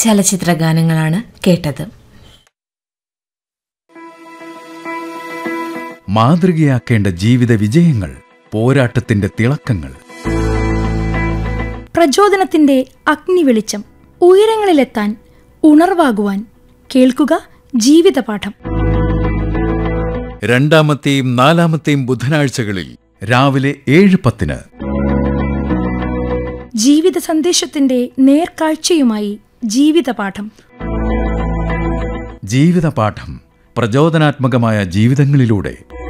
ചലച്ചിത്ര ഗാനങ്ങളാണ് കേട്ടത് മാതൃകയാക്കേണ്ട ജീവിത വിജയങ്ങൾ പോരാട്ടത്തിന്റെ തിളക്കങ്ങൾ പ്രചോദനത്തിന്റെ അഗ്നിവെളിച്ചം ഉയരങ്ങളിലെത്താൻ ഉണർവാകുവാൻ കേൾക്കുക ജീവിതപാഠം രണ്ടാമത്തെയും നാലാമത്തെയും ബുധനാഴ്ചകളിൽ രാവിലെ ഏഴ് പത്തിന് ജീവിത സന്ദേശത്തിന്റെ നേർക്കാഴ്ചയുമായി ജീവിതപാഠം ജീവിതപാഠം പ്രചോദനാത്മകമായ ജീവിതങ്ങളിലൂടെ